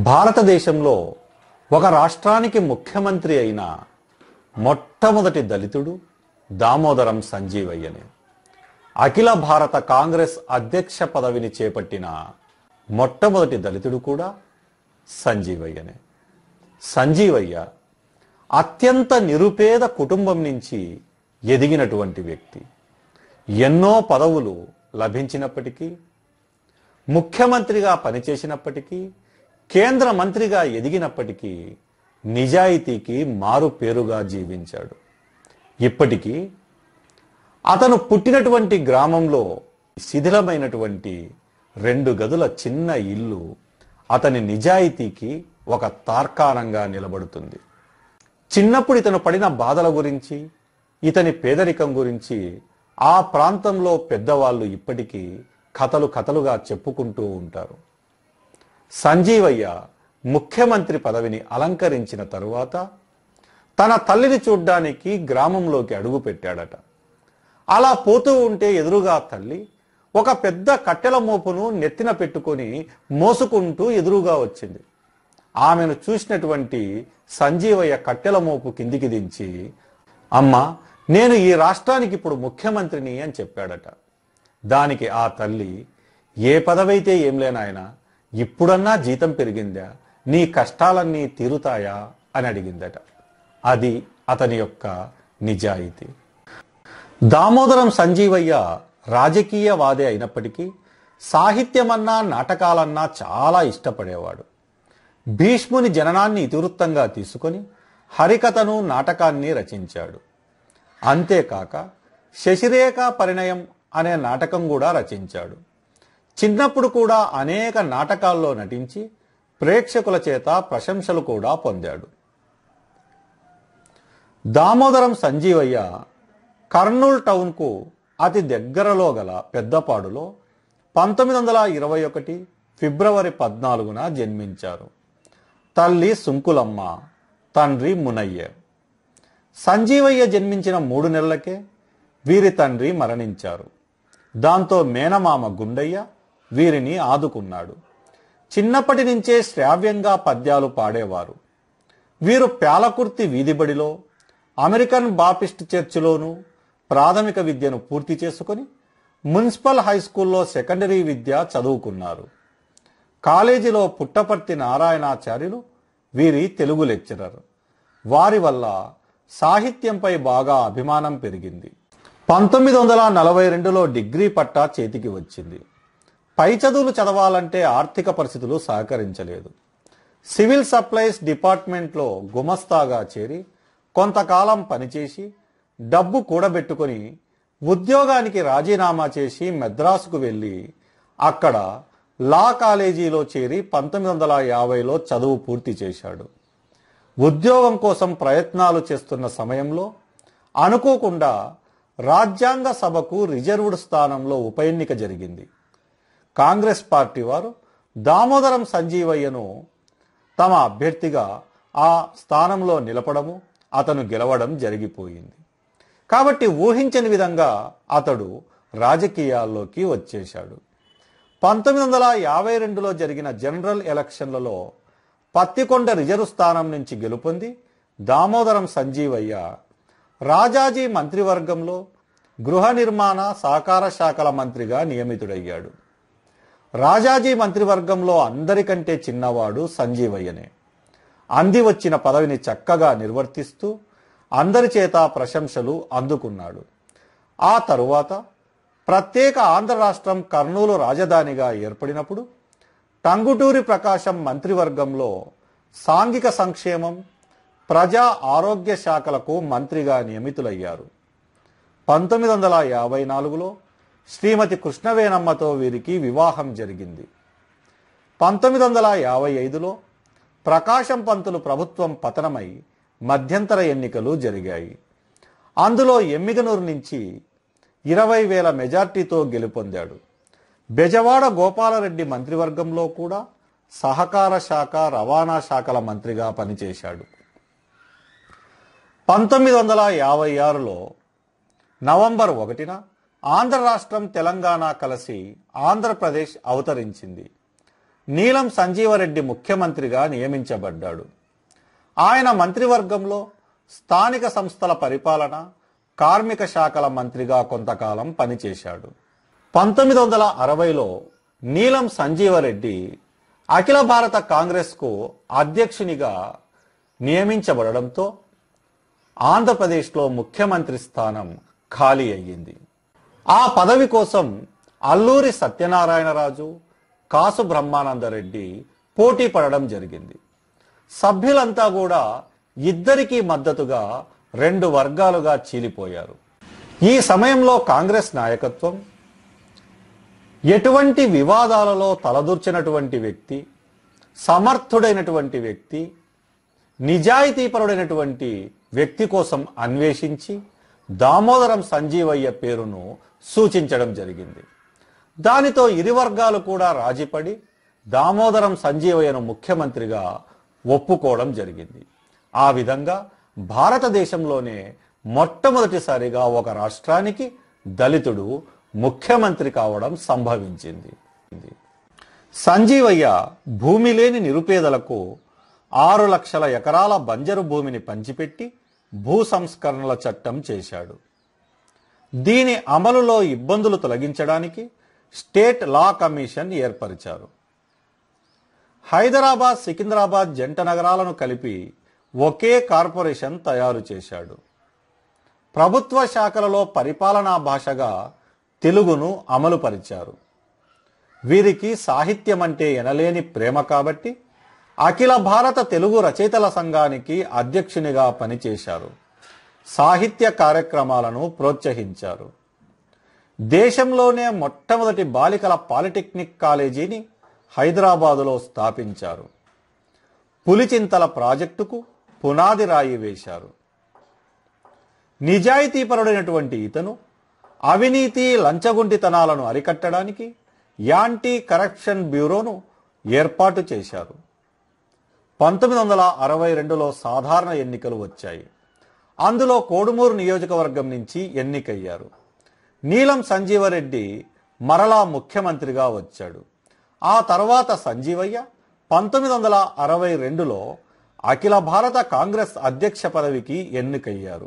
భారతదేశంలో ఒక రాష్ట్రానికి ముఖ్యమంత్రి అయిన మొట్టమొదటి దళితుడు దామోదరం సంజీవయ్యనే అఖిల భారత కాంగ్రెస్ అధ్యక్ష పదవిని చేపట్టిన మొట్టమొదటి దళితుడు కూడా సంజీవయ్యనే సంజీవయ్య అత్యంత నిరుపేద కుటుంబం నుంచి ఎదిగినటువంటి వ్యక్తి ఎన్నో పదవులు లభించినప్పటికీ ముఖ్యమంత్రిగా పనిచేసినప్పటికీ కేంద్ర మంత్రిగా ఎదిగినప్పటికీ నిజాయితీకి మారు పేరుగా జీవించాడు ఇప్పటికీ అతను పుట్టినటువంటి గ్రామంలో శిథిలమైనటువంటి రెండు గదుల చిన్న ఇల్లు అతని నిజాయితీకి ఒక తార్కాణంగా నిలబడుతుంది చిన్నప్పుడు ఇతను పడిన బాధల గురించి ఇతని పేదరికం గురించి ఆ ప్రాంతంలో పెద్దవాళ్ళు ఇప్పటికీ కథలు కథలుగా చెప్పుకుంటూ ఉంటారు సంజీవయ్య ముఖ్యమంత్రి పదవిని అలంకరించిన తరువాత తన తల్లిని చూడ్డానికి గ్రామంలోకి అడుగు పెట్టాడట అలా పోతూ ఉంటే ఎదురుగా తల్లి ఒక పెద్ద కట్టెల మోపును నెత్తిన పెట్టుకొని మోసుకుంటూ ఎదురుగా వచ్చింది ఆమెను చూసినటువంటి సంజీవయ్య కట్టెల మోపు కిందికి దించి అమ్మ నేను ఈ రాష్ట్రానికి ఇప్పుడు ముఖ్యమంత్రిని అని చెప్పాడట దానికి ఆ తల్లి ఏ పదవైతే ఏం లేనాయన ఇప్పుడన్నా జీతం పెరిగిందా నీ కష్టాలన్నీ తీరుతాయా అని అడిగిందట అది అతని యొక్క నిజాయితీ దామోదరం సంజీవయ్య రాజకీయవాదే అయినప్పటికీ సాహిత్యమన్నా నాటకాలన్నా చాలా ఇష్టపడేవాడు భీష్ముని జననాన్ని ఇతివృత్తంగా తీసుకొని హరికథను నాటకాన్ని రచించాడు అంతేకాక శశిరేఖ పరిణయం అనే నాటకం కూడా రచించాడు చిన్నప్పుడు కూడా అనేక నాటకాల్లో నటించి ప్రేక్షకుల చేత ప్రశంసలు కూడా పొందాడు దామోదరం సంజీవయ్య కర్నూల్ టౌన్కు అతి దగ్గరలో గల పెద్దపాడులో పంతొమ్మిది వందల ఇరవై ఒకటి ఫిబ్రవరి పద్నాలుగున జన్మించారు తల్లి సుంకులమ్మ తండ్రి మునయ్య సంజీవయ్య జన్మించిన మూడు నెలలకే వీరి తండ్రి మరణించారు దాంతో మేనమామ గుండయ్య వీరిని ఆదుకున్నాడు చిన్నప్పటి నుంచే శ్రావ్యంగా పద్యాలు పాడేవారు వీరు ప్యాలకుర్తి వీధిబడిలో అమెరికన్ బాపిస్ట్ చర్చిలోను ప్రాథమిక విద్యను పూర్తి చేసుకొని మున్సిపల్ హై స్కూల్లో సెకండరీ విద్య చదువుకున్నారు కాలేజీలో పుట్టపర్తి నారాయణాచార్యులు వీరి తెలుగు లెక్చరర్ వారి వల్ల సాహిత్యంపై బాగా అభిమానం పెరిగింది పంతొమ్మిది వందల నలభై రెండులో డిగ్రీ పట్టా చేతికి వచ్చింది పై చదువులు చదవాలంటే ఆర్థిక పరిస్థితులు సహకరించలేదు సివిల్ సప్లైస్ డిపార్ట్మెంట్లో గుమస్తాగా చేరి కొంతకాలం పనిచేసి డబ్బు కూడబెట్టుకొని ఉద్యోగానికి రాజీనామా చేసి మెద్రాసుకు వెళ్ళి అక్కడ లా కాలేజీలో చేరి పంతొమ్మిది వందల యాభైలో చదువు పూర్తి చేశాడు ఉద్యోగం కోసం ప్రయత్నాలు చేస్తున్న సమయంలో అనుకోకుండా రాజ్యాంగ సభకు రిజర్వ్డ్ స్థానంలో ఉప ఎన్నిక జరిగింది కాంగ్రెస్ పార్టీ వారు దామోదరం సంజీవయ్యను తమ అభ్యర్థిగా ఆ స్థానంలో నిలపడము అతను గెలవడం జరిగిపోయింది కాబట్టి ఊహించని విధంగా అతడు రాజకీయాల్లోకి వచ్చేశాడు పంతొమ్మిది వందల యాభై రెండులో జరిగిన జనరల్ ఎలక్షన్లలో పత్తికొండ రిజర్వ్ స్థానం నుంచి గెలుపొంది దామోదరం సంజీవయ్య రాజాజీ మంత్రివర్గంలో గృహ నిర్మాణ సహకార శాఖల మంత్రిగా నియమితుడయ్యాడు రాజాజీ మంత్రివర్గంలో అందరికంటే చిన్నవాడు సంజీవయ్యనే అంది వచ్చిన పదవిని చక్కగా నిర్వర్తిస్తూ అందరి చేత ప్రశంసలు అందుకున్నాడు ఆ తరువాత ప్రత్యేక ఆంధ్ర రాష్ట్రం కర్నూలు రాజధానిగా ఏర్పడినప్పుడు టంగుటూరి ప్రకాశం మంత్రివర్గంలో సాంఘిక సంక్షేమం ప్రజా ఆరోగ్య శాఖలకు మంత్రిగా నియమితులయ్యారు పంతొమ్మిది వందల యాభై నాలుగులో శ్రీమతి కృష్ణవేణమ్మతో వీరికి వివాహం జరిగింది పంతొమ్మిది వందల యాభై ఐదులో ప్రకాశం పంతులు ప్రభుత్వం పతనమై మధ్యంతర ఎన్నికలు జరిగాయి అందులో ఎమ్మిగనూరు నుంచి ఇరవై వేల మెజార్టీతో గెలుపొందాడు బెజవాడ గోపాలరెడ్డి మంత్రివర్గంలో కూడా సహకార శాఖ రవాణా శాఖల మంత్రిగా పనిచేశాడు పంతొమ్మిది వందల యాభై ఆరులో నవంబర్ ఒకటిన ఆంధ్ర రాష్ట్రం తెలంగాణ కలిసి ఆంధ్రప్రదేశ్ అవతరించింది నీలం సంజీవరెడ్డి ముఖ్యమంత్రిగా నియమించబడ్డాడు ఆయన మంత్రివర్గంలో స్థానిక సంస్థల పరిపాలన కార్మిక శాఖల మంత్రిగా కొంతకాలం పనిచేశాడు పంతొమ్మిది వందల అరవైలో నీలం సంజీవరెడ్డి అఖిల భారత కాంగ్రెస్కు అధ్యక్షునిగా నియమించబడడంతో ఆంధ్రప్రదేశ్లో ముఖ్యమంత్రి స్థానం ఖాళీ అయ్యింది ఆ పదవి కోసం అల్లూరి సత్యనారాయణరాజు కాసు బ్రహ్మానందరెడ్డి పోటీ పడడం జరిగింది సభ్యులంతా కూడా ఇద్దరికీ మద్దతుగా రెండు వర్గాలుగా చీలిపోయారు ఈ సమయంలో కాంగ్రెస్ నాయకత్వం ఎటువంటి వివాదాలలో తలదూర్చినటువంటి వ్యక్తి సమర్థుడైనటువంటి వ్యక్తి నిజాయితీపరుడైనటువంటి వ్యక్తి కోసం అన్వేషించి దామోదరం సంజీవయ్య పేరును సూచించడం జరిగింది దానితో ఇరు వర్గాలు కూడా రాజీపడి దామోదరం సంజీవయ్యను ముఖ్యమంత్రిగా ఒప్పుకోవడం జరిగింది ఆ విధంగా భారతదేశంలోనే మొట్టమొదటిసారిగా ఒక రాష్ట్రానికి దళితుడు ముఖ్యమంత్రి కావడం సంభవించింది సంజీవయ్య భూమి లేని నిరుపేదలకు ఆరు లక్షల ఎకరాల బంజరు భూమిని పంచిపెట్టి భూ సంస్కరణల చట్టం చేశాడు దీని అమలులో ఇబ్బందులు తొలగించడానికి స్టేట్ లా కమిషన్ ఏర్పరిచారు హైదరాబాద్ సికింద్రాబాద్ జంట నగరాలను కలిపి ఒకే కార్పొరేషన్ తయారు చేశాడు ప్రభుత్వ శాఖలలో పరిపాలనా భాషగా తెలుగును అమలుపరిచారు వీరికి సాహిత్యం అంటే ఎనలేని ప్రేమ కాబట్టి అఖిల భారత తెలుగు రచయితల సంఘానికి అధ్యక్షునిగా పనిచేశారు సాహిత్య కార్యక్రమాలను ప్రోత్సహించారు దేశంలోనే మొట్టమొదటి బాలికల పాలిటెక్నిక్ కాలేజీని హైదరాబాదులో స్థాపించారు పులిచింతల ప్రాజెక్టుకు పునాది రాయి వేశారు నిజాయితీపరుడైనటువంటి ఇతను అవినీతి లంచగొండితనాలను అరికట్టడానికి యాంటీ కరప్షన్ బ్యూరోను ఏర్పాటు చేశారు పంతొమ్మిది వందల అరవై రెండులో సాధారణ ఎన్నికలు వచ్చాయి అందులో కోడుమూరు నియోజకవర్గం నుంచి ఎన్నికయ్యారు నీలం సంజీవరెడ్డి మరలా ముఖ్యమంత్రిగా వచ్చాడు ఆ తర్వాత సంజీవయ్య పంతొమ్మిది వందల అరవై రెండులో అఖిల భారత కాంగ్రెస్ అధ్యక్ష పదవికి ఎన్నికయ్యారు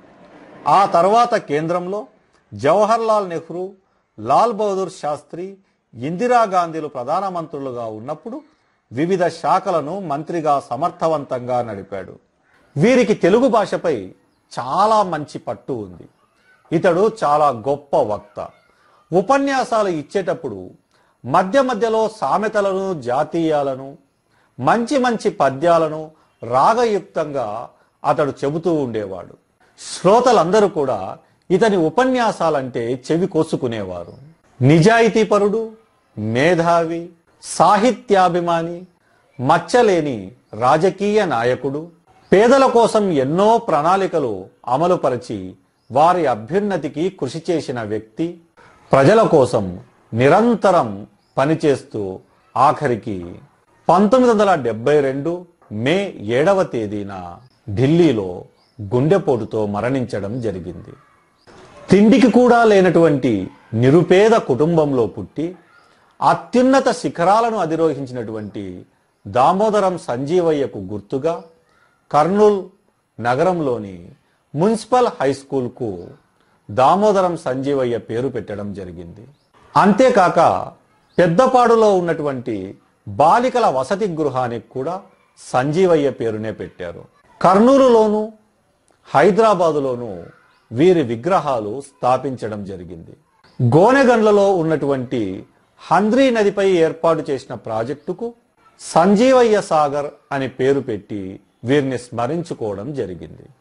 ఆ తర్వాత కేంద్రంలో జవహర్లాల్ నెహ్రూ లాల్ బహదూర్ శాస్త్రి ఇందిరాగాంధీలు ప్రధానమంత్రులుగా ఉన్నప్పుడు వివిధ శాఖలను మంత్రిగా సమర్థవంతంగా నడిపాడు వీరికి తెలుగు భాషపై చాలా మంచి పట్టు ఉంది ఇతడు చాలా గొప్ప వక్త ఉపన్యాసాలు ఇచ్చేటప్పుడు మధ్య మధ్యలో సామెతలను జాతీయాలను మంచి మంచి పద్యాలను రాగయుక్తంగా అతడు చెబుతూ ఉండేవాడు శ్రోతలందరూ కూడా ఇతని ఉపన్యాసాలంటే చెవి కోసుకునేవారు నిజాయితీపరుడు మేధావి సాహిత్యాభిమాని మచ్చలేని రాజకీయ నాయకుడు పేదల కోసం ఎన్నో ప్రణాళికలు అమలుపరిచి వారి అభ్యున్నతికి కృషి చేసిన వ్యక్తి ప్రజల కోసం నిరంతరం పనిచేస్తూ ఆఖరికి పంతొమ్మిది వందల డెబ్బై రెండు మే ఏడవ తేదీన ఢిల్లీలో గుండెపోటుతో మరణించడం జరిగింది తిండికి కూడా లేనటువంటి నిరుపేద కుటుంబంలో పుట్టి అత్యున్నత శిఖరాలను అధిరోహించినటువంటి దామోదరం సంజీవయ్యకు గుర్తుగా కర్నూల్ నగరంలోని మున్సిపల్ హై స్కూల్కు దామోదరం సంజీవయ్య పేరు పెట్టడం జరిగింది అంతేకాక పెద్దపాడులో ఉన్నటువంటి బాలికల వసతి గృహానికి కూడా సంజీవయ్య పేరునే పెట్టారు కర్నూలులోను హైదరాబాదులోను వీరి విగ్రహాలు స్థాపించడం జరిగింది గోనెగండ్లలో ఉన్నటువంటి హంద్రీ నదిపై ఏర్పాటు చేసిన ప్రాజెక్టుకు సంజీవయ్య సాగర్ అని పేరు పెట్టి వీరిని స్మరించుకోవడం జరిగింది